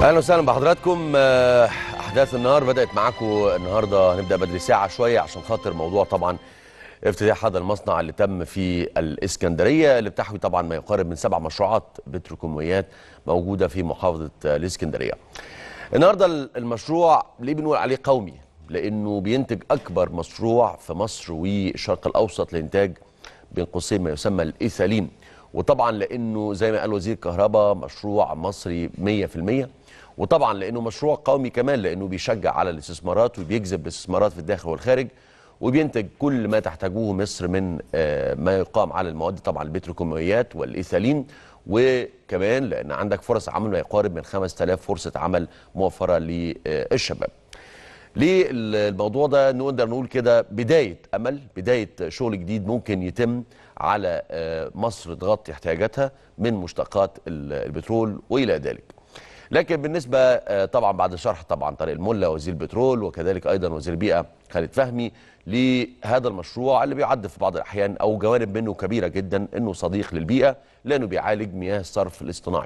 اهلا وسهلا بحضراتكم آه، احداث النهار بدات معاكم النهارده هنبدا بدري ساعه شويه عشان خاطر موضوع طبعا افتتاح هذا المصنع اللي تم في الاسكندريه اللي بتحوي طبعا ما يقارب من سبع مشروعات بتروكيماويات موجوده في محافظه آه، الاسكندريه. النهارده المشروع ليه بنقول عليه قومي؟ لانه بينتج اكبر مشروع في مصر والشرق الاوسط لانتاج بين قوسين ما يسمى الايثالين وطبعا لانه زي ما قال وزير الكهرباء مشروع مصري 100% وطبعا لانه مشروع قومي كمان لانه بيشجع على الاستثمارات وبيجذب الاستثمارات في الداخل والخارج وبينتج كل ما تحتاجه مصر من آه، ما يقام على المواد طبعا البتروكيماويات والايثالين وكمان لان عندك فرص عمل ما يقارب من 5000 فرصه عمل موفره للشباب. ليه الموضوع ده نقدر نقول كده بداية أمل بداية شغل جديد ممكن يتم على آه، مصر تغطي احتياجاتها من مشتقات ال- البترول وإلى ذلك لكن بالنسبة آه، طبعا بعد شرح طبعا طارق الملا وزير البترول وكذلك أيضا وزير البيئة خالد فهمي لهذا المشروع اللي بيعد في بعض الأحيان أو جوانب منه كبيرة جدا أنه صديق للبيئة لأنه بيعالج مياه الصرف الاصطناعي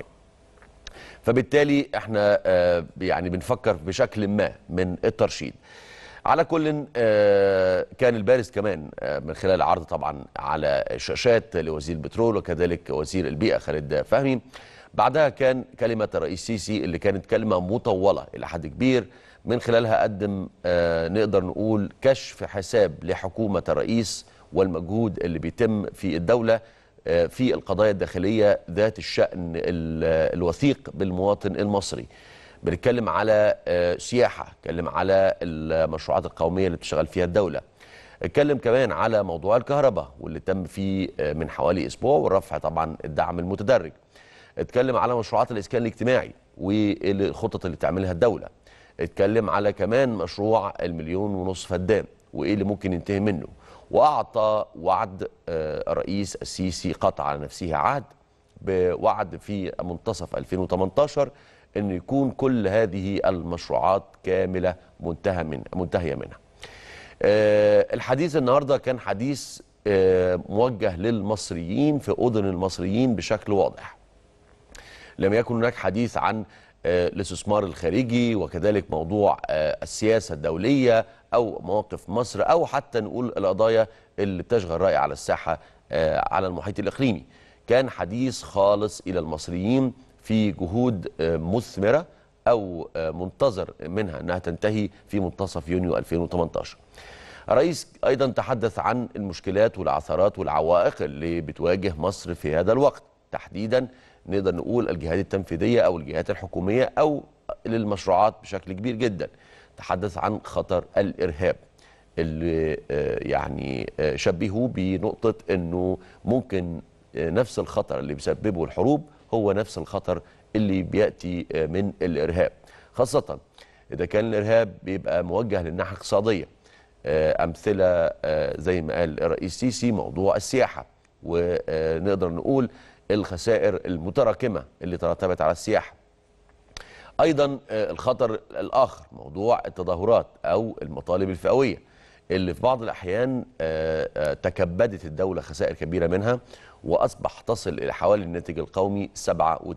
فبالتالي احنا آه، يعني بنفكر بشكل ما من الترشيد على كل آه، كان البارز كمان آه، من خلال عرض طبعا على الشاشات لوزير البترول وكذلك وزير البيئة خالد فهمي بعدها كان كلمة الرئيس السيسي اللي كانت كلمة مطولة إلى حد كبير من خلالها قدم آه، نقدر نقول كشف حساب لحكومة الرئيس والمجهود اللي بيتم في الدولة آه، في القضايا الداخلية ذات الشأن ال- الوثيق بالمواطن المصري بنتكلم على آه، سياحة اتكلم على المشروعات القومية اللي بتشتغل فيها الدولة اتكلم كمان على موضوع الكهرباء واللي تم فيه آه، من حوالي أسبوع والرفع طبعا الدعم المتدرج اتكلم على مشروعات الإسكان الاجتماعي والخطط اللي بتعملها الدولة اتكلم على كمان مشروع المليون ونصف فدان وايه اللي ممكن ينتهي منه واعطى وعد آه، الرئيس السيسي قطع على نفسه عهد بوعد في منتصف 2018 انه يكون كل هذه المشروعات كامله منتهى من منتهيه منها. آه، الحديث النهارده كان حديث آه، موجه للمصريين في اذن المصريين بشكل واضح. لم يكن هناك حديث عن آه، الاستثمار الخارجي وكذلك موضوع آه، السياسة الدولية أو مواقف مصر أو حتى نقول القضايا اللي بتشغل رأي على الساحة آه، على المحيط الإقليمي كان حديث خالص إلى المصريين في جهود آه، مثمرة أو آه، منتظر منها أنها تنتهي في منتصف يونيو 2018 الرئيس ايضا تحدث عن المشكلات والعثرات والعوائق اللي بتواجه مصر في هذا الوقت تحديدا نقدر نقول الجهات التنفيذيه او الجهات الحكوميه او للمشروعات بشكل كبير جدا تحدث عن خطر الارهاب اللي آه، يعني آه، شبهوه بنقطه انه ممكن آه، نفس الخطر اللي بيسببه الحروب هو نفس الخطر اللي بياتي آه، من الارهاب خاصه اذا كان الارهاب بيبقى موجه للناحيه الاقتصاديه آه، امثله آه، زي ما قال الرئيس السيسي موضوع السياحه ونقدر نقول الخسائر المتراكمه اللي ترتبت على السياحه ايضا آه، الخطر الاخر موضوع التظاهرات او المطالب الفئويه اللي في بعض الاحيان آه، آه، تكبدت الدوله خسائر كبيره منها واصبح تصل الى حوالي الناتج القومي 97%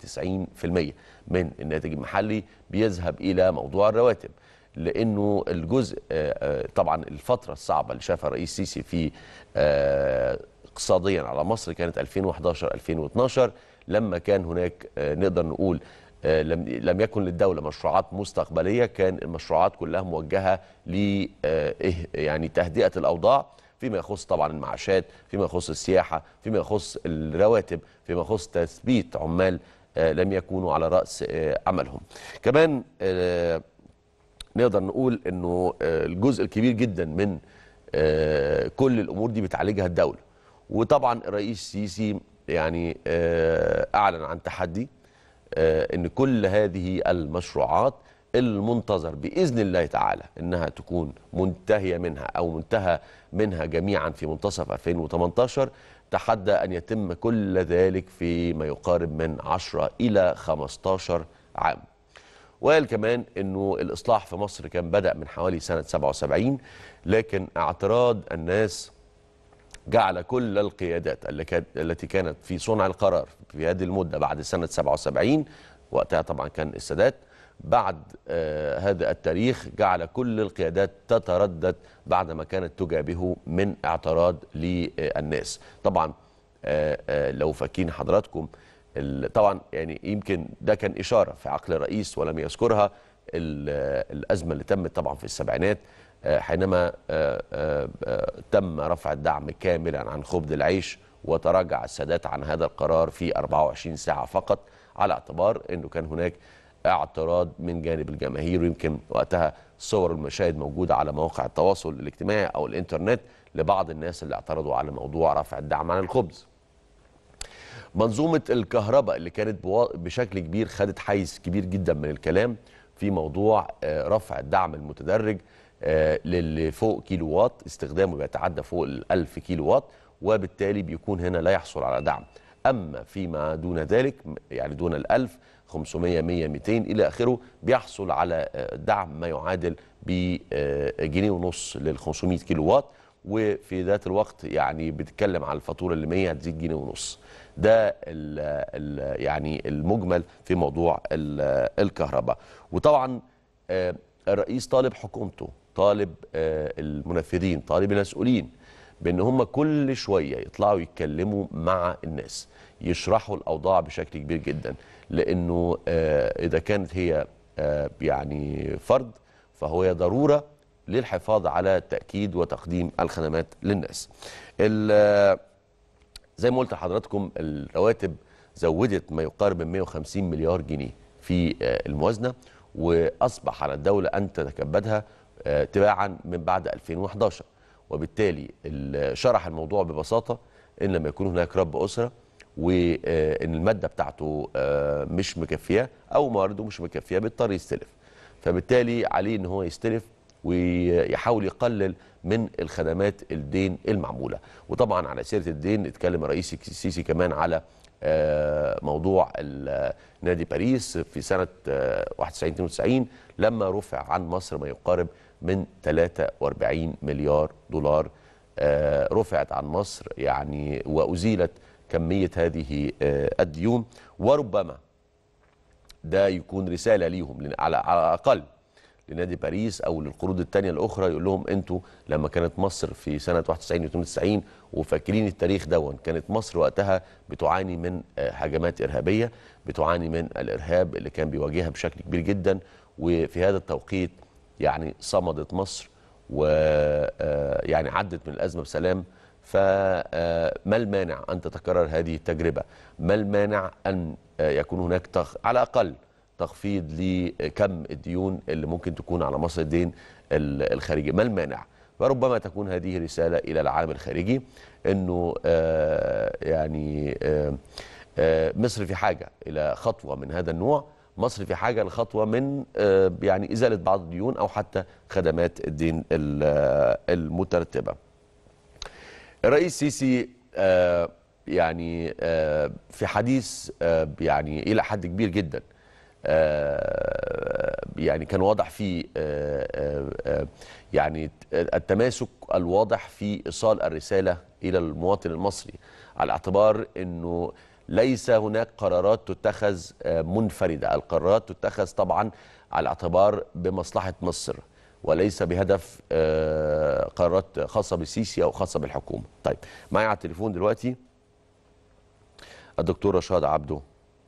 من الناتج المحلي بيذهب الى موضوع الرواتب لانه الجزء آه، آه، طبعا الفتره الصعبه اللي شافها الرئيس السيسي في آه، اقتصاديا على مصر كانت 2011 2012 لما كان هناك آه، نقدر نقول آه، لم لم يكن للدوله مشروعات مستقبليه كان المشروعات كلها موجهه ل آه، إيه- يعني تهدئه الاوضاع فيما يخص طبعا المعاشات فيما يخص السياحه فيما يخص الرواتب فيما يخص تثبيت عمال آه، لم يكونوا على راس آه، عملهم كمان آه، نقدر نقول انه آه، الجزء الكبير جدا من آه، كل الامور دي بتعالجها الدوله وطبعا الرئيس السيسي يعني آه، اعلن عن تحدي آه، ان كل هذه المشروعات المنتظر باذن الله تعالى انها تكون منتهيه منها او منتهى منها جميعا في منتصف 2018 تحدى ان يتم كل ذلك في ما يقارب من 10 الى 15 عام وقال كمان انه الاصلاح في مصر كان بدا من حوالي سنه 77 لكن اعتراض الناس جعل كل القيادات اللي كانت التي كانت في صنع القرار في هذه المده بعد سنه 77 وقتها طبعا كان السادات بعد آه، هذا التاريخ جعل كل القيادات تتردد بعدما كانت تجابهه من اعتراض للناس طبعا آه، آه، لو فاكرين حضراتكم ال- طبعا يعني يمكن ده كان اشاره في عقل الرئيس ولم يذكرها ال- الازمه اللي تمت طبعا في السبعينات آه، حينما آه، آه، آه، تم رفع الدعم كاملا عن خبز العيش وتراجع السادات عن هذا القرار في 24 ساعه فقط على اعتبار انه كان هناك اعتراض من جانب الجماهير ويمكن وقتها صور المشاهد موجوده على مواقع التواصل الاجتماعي او الانترنت لبعض الناس اللي اعترضوا على موضوع رفع الدعم عن الخبز. منظومه الكهرباء اللي كانت بوا- بشكل كبير خدت حيز كبير جدا من الكلام في موضوع آه، رفع الدعم المتدرج آه، للي فوق كيلو وات استخدامه بيتعدى فوق ال 1000 كيلو وات وبالتالي بيكون هنا لا يحصل على دعم اما فيما دون ذلك يعني دون ال 1000 500 100 200 الى اخره بيحصل على آه، دعم ما يعادل بجنيه ونص لل 500 كيلو وات وفي ذات الوقت يعني بتتكلم على الفاتوره اللي 100 هتزيد جنيه ونص ده ال ال يعني المجمل في موضوع ال- الكهرباء وطبعا آه، الرئيس طالب حكومته طالب آه، المنفذين طالب المسؤولين بان هم كل شويه يطلعوا يتكلموا مع الناس يشرحوا الاوضاع بشكل كبير جدا لانه آه، اذا كانت هي آه، يعني فرض فهو هي ضروره للحفاظ على تاكيد وتقديم الخدمات للناس. ال- زي ما قلت لحضراتكم الرواتب زودت ما يقارب من 150 مليار جنيه في آه، الموازنه واصبح على الدوله ان تتكبدها آه، تباعا من بعد 2011 وبالتالي ال- شرح الموضوع ببساطه ان لما يكون هناك رب اسره وان الماده بتاعته آه، مش مكفيه او موارده مش مكفيه بيضطر يستلف فبالتالي عليه ان هو يستلف ويحاول يقلل من الخدمات الدين المعموله وطبعا على سيره الدين اتكلم الرئيس السيسي كمان على آه، موضوع ال- نادي باريس في سنه آه، 91 92 لما رفع عن مصر ما يقارب من 43 مليار دولار آه، رفعت عن مصر يعني وازيلت كميه هذه آه، الديون وربما ده يكون رساله ليهم لن- على على الاقل لنادي باريس او للقروض الثانيه الاخرى يقول لهم انتوا لما كانت مصر في سنه 91 92 وفاكرين التاريخ دون كانت مصر وقتها بتعاني من آه، هجمات ارهابيه بتعاني من الارهاب اللي كان بيواجهها بشكل كبير جدا وفي هذا التوقيت يعني صمدت مصر ويعني عدت من الازمه بسلام فما المانع ان تتكرر هذه التجربه؟ ما المانع ان آه، يكون هناك تخ... على الاقل تخفيض لكم الديون اللي ممكن تكون على مصر الدين ال- الخارجي ما المانع فربما تكون هذه رسالة إلى العالم الخارجي أنه آه، يعني آه، آه، مصر في حاجة إلى خطوة من هذا النوع مصر في حاجة لخطوة من آه، يعني إزالة بعض الديون أو حتى خدمات الدين ال- آه، المترتبة الرئيس السيسي آه، يعني آه، في حديث آه، يعني إلى حد كبير جدا آه، يعني كان واضح فيه آه، آه، آه، يعني التماسك الواضح في ايصال الرساله الى المواطن المصري على اعتبار انه ليس هناك قرارات تتخذ آه، منفرده، القرارات تتخذ طبعا على اعتبار بمصلحه مصر وليس بهدف آه، قرارات خاصه بالسيسي او خاصه بالحكومه. طيب معي على التليفون دلوقتي الدكتور رشاد عبده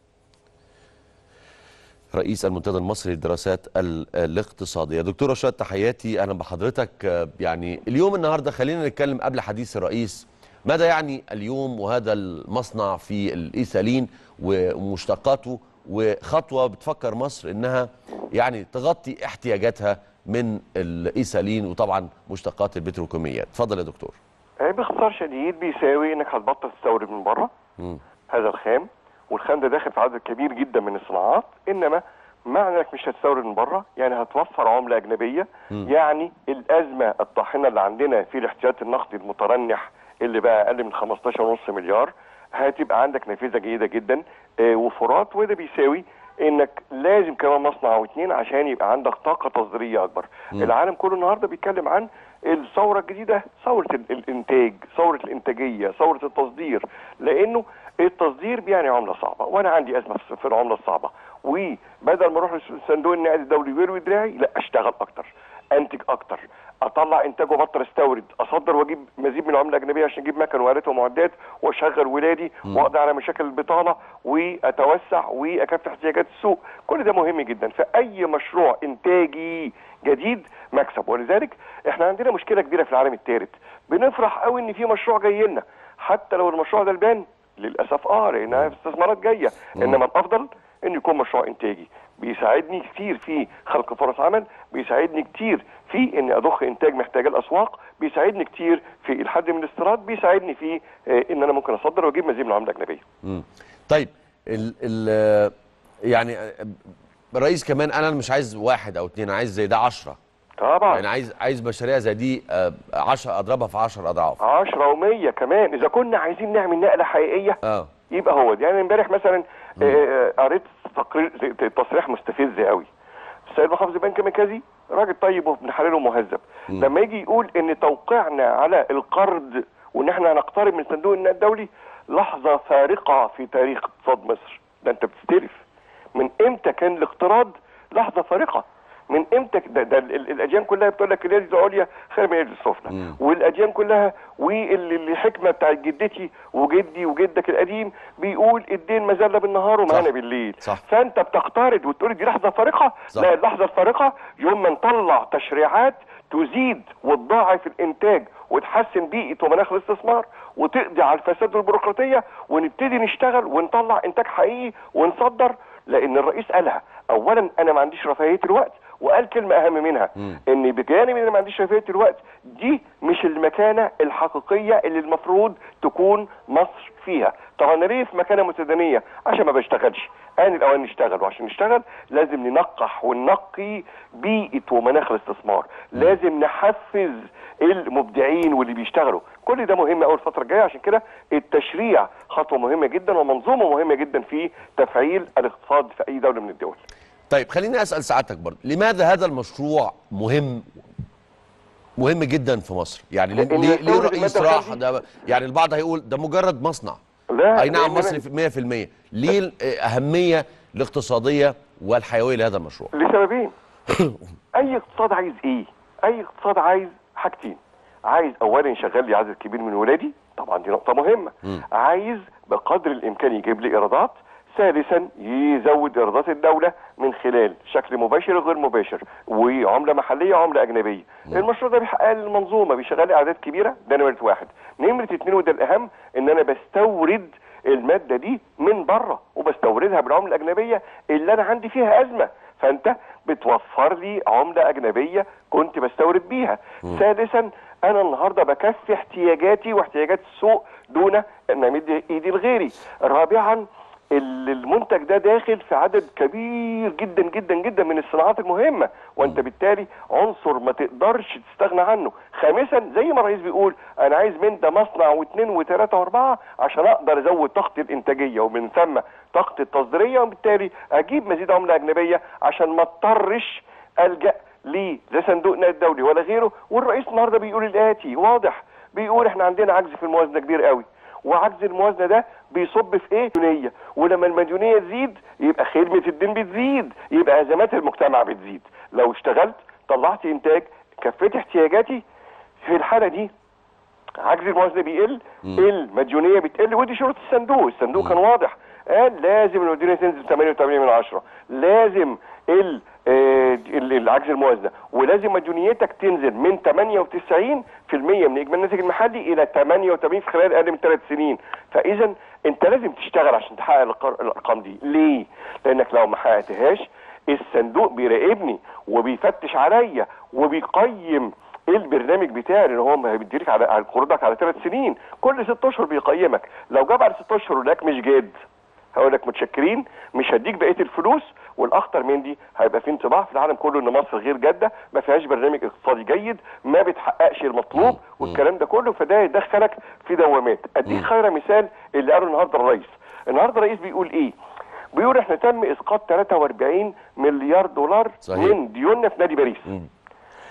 رئيس المنتدى المصري للدراسات ال- الاقتصادية دكتور رشاد تحياتي أهلا بحضرتك آه، يعني اليوم النهاردة خلينا نتكلم قبل حديث الرئيس ماذا يعني اليوم وهذا المصنع في الإيثالين ومشتقاته وخطوة بتفكر مصر إنها يعني تغطي احتياجاتها من الإيثالين وطبعا مشتقات البتروكيماويات اتفضل يا دكتور آه، باختصار شديد بيساوي انك هتبطل تستورد من بره مم. هذا الخام والخام ده داخل في عدد كبير جدا من الصناعات انما معنى انك مش هتستورد من بره يعني هتوفر عمله اجنبيه يعني الازمه الطاحنه اللي عندنا في الاحتياطي النقدي المترنح اللي بقى اقل من 15.5 مليار هتبقى عندك نافذه جيده جدا آه، وفرات وده بيساوي انك لازم كمان مصنع او اتنين عشان يبقى عندك طاقه تصديريه اكبر العالم كله النهارده بيتكلم عن الثوره الجديده ثوره ال- الانتاج ثوره الانتاجيه ثوره التصدير لانه التصدير بيعني عمله صعبه وانا عندي ازمه في- في العمله الصعبه وبدل ما اروح لصندوق النقد الدولي ويروي دراعي لا اشتغل اكتر انتج اكتر اطلع انتاج وابطل استورد اصدر واجيب مزيد من العمله الاجنبيه عشان اجيب مكن والات ومعدات واشغل ولادي واقضي على مشاكل البطاله واتوسع واكفي احتياجات السوق كل ده مهم جدا فاي مشروع انتاجي جديد مكسب ولذلك احنا عندنا مشكله كبيره في العالم الثالث بنفرح قوي ان في مشروع جاي لنا حتى لو المشروع ده البان للاسف اه لانها استثمارات جايه انما الافضل انه يكون مشروع انتاجي بيساعدني كتير في خلق فرص عمل بيساعدني كتير في اني اضخ انتاج محتاجه الاسواق بيساعدني كتير في الحد من الاستيراد بيساعدني في آه، ان انا ممكن اصدر واجيب مزيد من العمله الاجنبيه مم. طيب ال ال يعني الرئيس كمان انا مش عايز واحد او اتنين أنا عايز زي ده عشرة طبعا يعني عايز عايز مشاريع زي دي آه، عشرة اضربها في 10 اضعاف 10 و100 كمان اذا كنا عايزين نعمل نقله حقيقيه اه يبقى هو ده يعني امبارح مثلا آه، آه، قريت تقرير تصريح مستفز قوي السيد محافظ البنك المركزي راجل طيب وابن حلال ومهذب لما يجي يقول ان توقيعنا على القرض وان احنا هنقترب من صندوق النقد الدولي لحظه فارقه في تاريخ اقتصاد مصر ده انت بتستلف من امتى كان الاقتراض لحظه فارقه من امتى ده, ده ال- ال- الاديان كلها بتقول لك اليد العليا خير من اليد السفلى والاديان كلها والحكمه بتاعت جدتي وجدي وجدك القديم بيقول الدين مزله بالنهار ومعانا صح. بالليل صح. فانت بتقترض وتقول دي لحظه فارقه صح. لا اللحظه الفارقه يوم ما نطلع تشريعات تزيد وتضاعف الانتاج وتحسن بيئه ومناخ الاستثمار وتقضي على الفساد والبيروقراطيه ونبتدي نشتغل ونطلع انتاج حقيقي ونصدر لان الرئيس قالها اولا انا ما عنديش رفاهيه الوقت وقال كلمه اهم منها ان بجانب ان أنا ما عنديش رفاهيه الوقت دي مش المكانه الحقيقيه اللي المفروض تكون مصر فيها طب انا ليه في مكانه متدنيه عشان ما بشتغلش ان الاوان نشتغل وعشان نشتغل لازم ننقح وننقي بيئه ومناخ الاستثمار لازم نحفز المبدعين واللي بيشتغلوا كل ده مهم قوي الفتره الجايه عشان كده التشريع خطوه مهمه جدا ومنظومه مهمه جدا في تفعيل الاقتصاد في اي دوله من الدول طيب خليني اسال سعادتك برضه لماذا هذا المشروع مهم مهم جدا في مصر يعني ليه, إن ليه, ليه يستورد الرئيس المادة راح الخام ده يعني البعض هيقول ده مجرد مصنع لا اي نعم لأن مصري أنا- في 100% ليه الاهميه الاقتصاديه والحيويه لهذا المشروع لسببين اي اقتصاد عايز ايه اي اقتصاد عايز حاجتين عايز اولا يشغل لي عدد كبير من ولادي طبعا دي نقطه مهمه عايز بقدر الامكان يجيب لي ايرادات ثالثا يزود ايرادات الدوله من خلال شكل مباشر وغير مباشر وعمله محليه وعمله اجنبيه المشروع ده بيحقق لي المنظومه بيشغل لي اعداد كبيره ده نمره واحد نمره اتنين وده الاهم ان انا بستورد الماده دي من بره وبستوردها بالعمله الاجنبيه اللي انا عندي فيها ازمه فانت بتوفر لي عمله اجنبيه كنت بستورد بيها ثالثا انا النهارده بكفي احتياجاتي واحتياجات السوق دون ان امد ايدي لغيري رابعا ال- المنتج ده داخل في عدد كبير جدا جدا جدا من الصناعات المهمه وانت بالتالي عنصر ما تقدرش تستغنى عنه خامسا زي ما الرئيس بيقول انا عايز من ده مصنع واثنين وثلاثه واربعه عشان اقدر ازود طاقتي الانتاجيه ومن ثم طاقتي التصديريه وبالتالي اجيب مزيد عمله اجنبيه عشان ما اضطرش الجا ليه لا صندوق النقد الدولي ولا غيره والرئيس النهارده بيقول الاتي واضح بيقول احنا عندنا عجز في الموازنه كبير قوي وعجز الموازنه ده بيصب في ايه؟ مديونيه ولما المديونيه تزيد يبقى خدمه الدين بتزيد يبقى ازمات المجتمع بتزيد لو اشتغلت طلعت انتاج كفيت احتياجاتي في الحاله دي عجز الموازنه بيقل المديونيه بتقل ودي شروط الصندوق الصندوق كان واضح قال لازم المديونيه تنزل 88 من 10 لازم ال آه، ال- العجز الموازنه ولازم مديونيتك تنزل من 98% من اجمالي الناتج المحلي الى 88 في خلال اقل من ثلاث سنين فاذا انت لازم تشتغل عشان تحقق الأرق- الارقام دي ليه لانك لو ما حققتهاش الصندوق بيراقبني وبيفتش عليا وبيقيم ايه البرنامج بتاعي اللي هو ما بيديلك على على قروضك على ثلاث سنين كل ست اشهر بيقيمك لو جاب على ست اشهر ولك مش جاد هقول لك متشكرين مش هديك بقيه الفلوس والاخطر من دي هيبقى في انطباع في العالم كله ان مصر غير جاده ما فيهاش برنامج اقتصادي جيد ما بتحققش المطلوب والكلام ده كله فده يدخلك في دوامات اديك خير مثال اللي قاله النهارده الرئيس النهارده الرئيس بيقول ايه بيقول احنا تم اسقاط 43 مليار دولار صحيح. من ديوننا في نادي باريس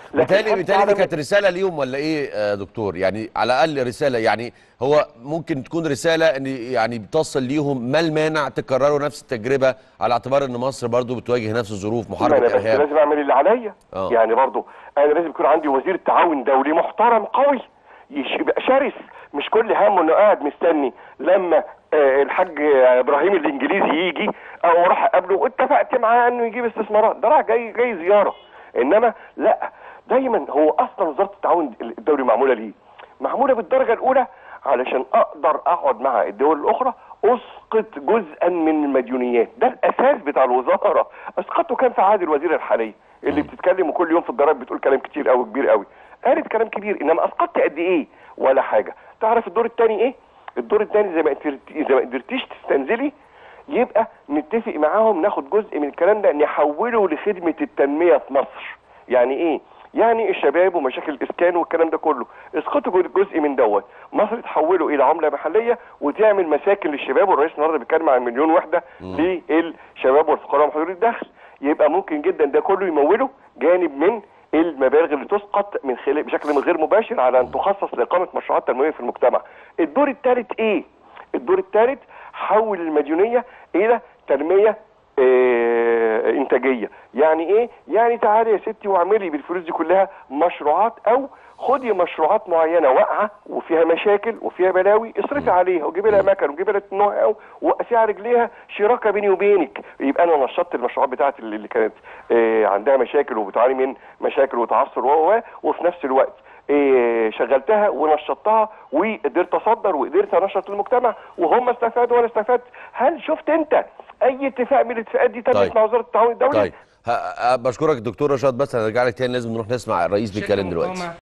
بالتالي أنت بالتالي دي على- كانت رساله ليهم ولا ايه يا دكتور يعني على الاقل رساله يعني هو ممكن تكون رساله ان يعني بتصل ليهم ما المانع تكرروا نفس التجربه على اعتبار ان مصر برضو بتواجه نفس الظروف ما محاربه انا بس ارهاب لازم اعمل اللي عليا آه. يعني برضو انا لازم يكون عندي وزير تعاون دولي محترم قوي يش- يبقى شرس مش كل همه انه قاعد مستني لما آه، الحاج ابراهيم الانجليزي يجي او راح اقابله واتفقت معاه انه يجيب استثمارات ده راح جاي جاي زياره انما لا دايما هو اصلا وزاره التعاون الدولي معموله ليه؟ معموله بالدرجه الاولى علشان اقدر اقعد مع الدول الاخرى اسقط جزءا من المديونيات ده الاساس بتاع الوزاره اسقطه كان في عهد الوزير الحالي اللي بتتكلم وكل يوم في الجرايد بتقول كلام كتير قوي كبير قوي قالت كلام كبير انما اسقطت قد ايه ولا حاجه تعرف الدور الثاني ايه الدور الثاني زي ما قدرت- زي ما قدرتيش تستنزلي يبقى نتفق معاهم ناخد جزء من الكلام ده نحوله لخدمه التنميه في مصر يعني ايه يعني الشباب ومشاكل الاسكان والكلام ده كله اسقطوا جزء من دوت مصر تحوله الى عمله محليه وتعمل مساكن للشباب والرئيس النهارده بيتكلم عن مليون وحده للشباب والفقراء ومحدودي الدخل يبقى ممكن جدا ده كله يموله جانب من المبالغ اللي تسقط من خلال بشكل من غير مباشر على ان تخصص لاقامه مشروعات تنمويه في المجتمع. الدور الثالث ايه؟ الدور الثالث حول المديونيه الى تنميه آه، انتاجيه يعني ايه يعني تعالي يا ستي واعملي بالفلوس دي كلها مشروعات او خدي مشروعات معينه واقعه وفيها مشاكل وفيها بلاوي اصرفي عليها وجيبي لها مكن وجيبي لها نوع او وقفي على رجليها شراكه بيني وبينك يبقى انا نشطت المشروعات بتاعتي اللي اللي كانت آه، عندها مشاكل وبتعاني من مشاكل وتعثر و و- وفي نفس الوقت إيه، شغلتها ونشطتها وقدرت اصدر وقدرت انشط المجتمع وهم استفادوا وانا استفدت هل شفت انت اي اتفاق من الاتفاقات دي تمت طيب. مع وزاره التعاون الدولي طيب ه- ه- بشكرك دكتور رشاد بس هنرجع لك تاني لازم نروح نسمع الرئيس بيتكلم دلوقتي